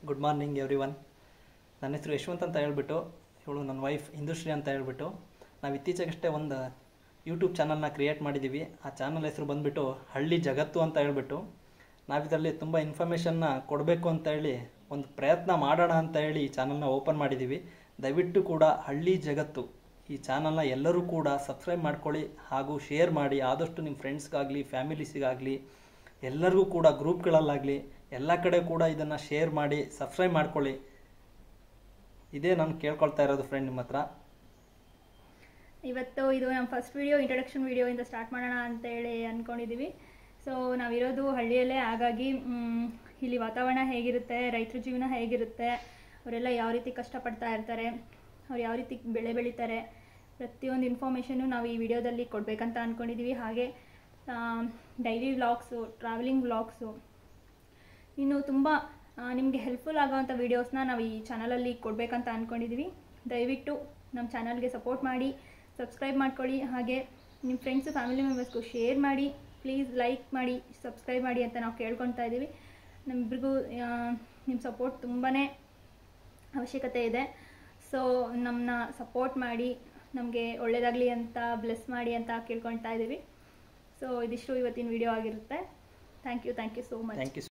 good morning every one ನನ್ನ ಹೆಸರು ಯಶವಂತ್ ಅಂತ ಹೇಳ್ಬಿಟ್ಟು ಇವಳು ನನ್ನ ವೈಫ್ ಇಂದುಶ್ರೀ ಅಂತ ಹೇಳ್ಬಿಟ್ಟು ನಾವು ಇತ್ತೀಚೆಗಷ್ಟೇ ಒಂದು ಯೂಟ್ಯೂಬ್ ಚಾನಲ್ನ ಕ್ರಿಯೇಟ್ ಮಾಡಿದ್ದೀವಿ ಆ ಚಾನಲ್ ಹೆಸರು ಬಂದುಬಿಟ್ಟು ಹಳ್ಳಿ ಜಗತ್ತು ಅಂತ ಹೇಳ್ಬಿಟ್ಟು ನಾವಿದರಲ್ಲಿ ತುಂಬ ಇನ್ಫಾರ್ಮೇಷನ್ನ ಕೊಡಬೇಕು ಅಂತ ಹೇಳಿ ಒಂದು ಪ್ರಯತ್ನ ಮಾಡೋಣ ಅಂತ ಹೇಳಿ ಈ ಚಾನಲ್ನ ಓಪನ್ ಮಾಡಿದ್ದೀವಿ ದಯವಿಟ್ಟು ಕೂಡ ಹಳ್ಳಿ ಜಗತ್ತು ಈ ಚಾನಲ್ನ ಎಲ್ಲರೂ ಕೂಡ ಸಬ್ಸ್ಕ್ರೈಬ್ ಮಾಡ್ಕೊಳ್ಳಿ ಹಾಗೂ ಶೇರ್ ಮಾಡಿ ಆದಷ್ಟು ನಿಮ್ಮ ಫ್ರೆಂಡ್ಸ್ಗಾಗಲಿ ಫ್ಯಾಮಿಲೀಸಿಗಾಗಲಿ ಎಲ್ಲರಿಗೂ ಕೂಡ ಗ್ರೂಪ್ಗಳಲ್ಲಾಗಲಿ ಎಲ್ಲ ಕಡೆ ಕೂಡ ಇದನ್ನು ಶೇರ್ ಮಾಡಿ ಸಬ್ಸ್ಕ್ರೈಬ್ ಮಾಡ್ಕೊಳ್ಳಿ ಇದೇ ನಾನು ಕೇಳ್ಕೊಳ್ತಾ ಇರೋದು ಫ್ರೆಂಡ್ ನಿಮ್ಮ ಹತ್ರ ಇವತ್ತು ಇದು ನಮ್ಮ ಫಸ್ಟ್ ವಿಡಿಯೋ ಇಂಟ್ರಡಕ್ಷನ್ ವಿಡಿಯೋಯಿಂದ ಸ್ಟಾರ್ಟ್ ಮಾಡೋಣ ಅಂತ ಹೇಳಿ ಅಂದ್ಕೊಂಡಿದ್ದೀವಿ ಸೊ ನಾವಿರೋದು ಹಳ್ಳಿಯಲ್ಲೇ ಹಾಗಾಗಿ ಮ್, ಇಲ್ಲಿ ವಾತಾವರಣ ಹೇಗಿರುತ್ತೆ ರೈತರ ಜೀವನ ಹೇಗಿರುತ್ತೆ ಅವರೆಲ್ಲ ಯಾವ ರೀತಿ ಕಷ್ಟಪಡ್ತಾ ಇರ್ತಾರೆ ಅವ್ರು ಯಾವ ರೀತಿ ಬೆಳೆ ಬೆಳೀತಾರೆ ಪ್ರತಿಯೊಂದು ಇನ್ಫಾರ್ಮೇಷನ್ನು ನಾವು ಈ ವಿಡಿಯೋದಲ್ಲಿ ಕೊಡಬೇಕಂತ ಅಂದ್ಕೊಂಡಿದ್ದೀವಿ ಹಾಗೆ ಡೈಲಿ ವ್ಲಾಗ್ಸು ಟ್ರಾವೆಲಿಂಗ್ ವ್ಲಾಗ್ಸು ಇನ್ನು ತುಂಬ ನಿಮಗೆ ಹೆಲ್ಪ್ಫುಲ್ ಆಗೋವಂಥ ವೀಡಿಯೋಸ್ನ ನಾವು ಈ ಚಾನಲಲ್ಲಿ ಕೊಡಬೇಕಂತ ಅಂದ್ಕೊಂಡಿದ್ದೀವಿ ದಯವಿಟ್ಟು ನಮ್ಮ ಚಾನಲ್ಗೆ ಸಪೋರ್ಟ್ ಮಾಡಿ ಸಬ್ಸ್ಕ್ರೈಬ್ ಮಾಡ್ಕೊಳ್ಳಿ ಹಾಗೆ ನಿಮ್ಮ ಫ್ರೆಂಡ್ಸು ಫ್ಯಾಮಿಲಿ ಮೆಂಬರ್ಸ್ಗೂ ಶೇರ್ ಮಾಡಿ ಪ್ಲೀಸ್ ಲೈಕ್ ಮಾಡಿ ಸಬ್ಸ್ಕ್ರೈಬ್ ಮಾಡಿ ಅಂತ ನಾವು ಕೇಳ್ಕೊತಾ ಇದ್ದೀವಿ ನಮ್ಮಿಬ್ರಿಗೂ ನಿಮ್ಮ ಸಪೋರ್ಟ್ ತುಂಬಾ ಅವಶ್ಯಕತೆ ಇದೆ ಸೊ ನಮ್ಮನ್ನ ಸಪೋರ್ಟ್ ಮಾಡಿ ನಮಗೆ ಒಳ್ಳೆಯದಾಗಲಿ ಅಂತ ಬ್ಲೆಸ್ ಮಾಡಿ ಅಂತ ಕೇಳ್ಕೊಳ್ತಾ ಇದ್ದೀವಿ ಸೊ ಇದಿಷ್ಟು ಇವತ್ತಿನ ವಿಡಿಯೋ ಆಗಿರುತ್ತೆ thank you thank you so much thank you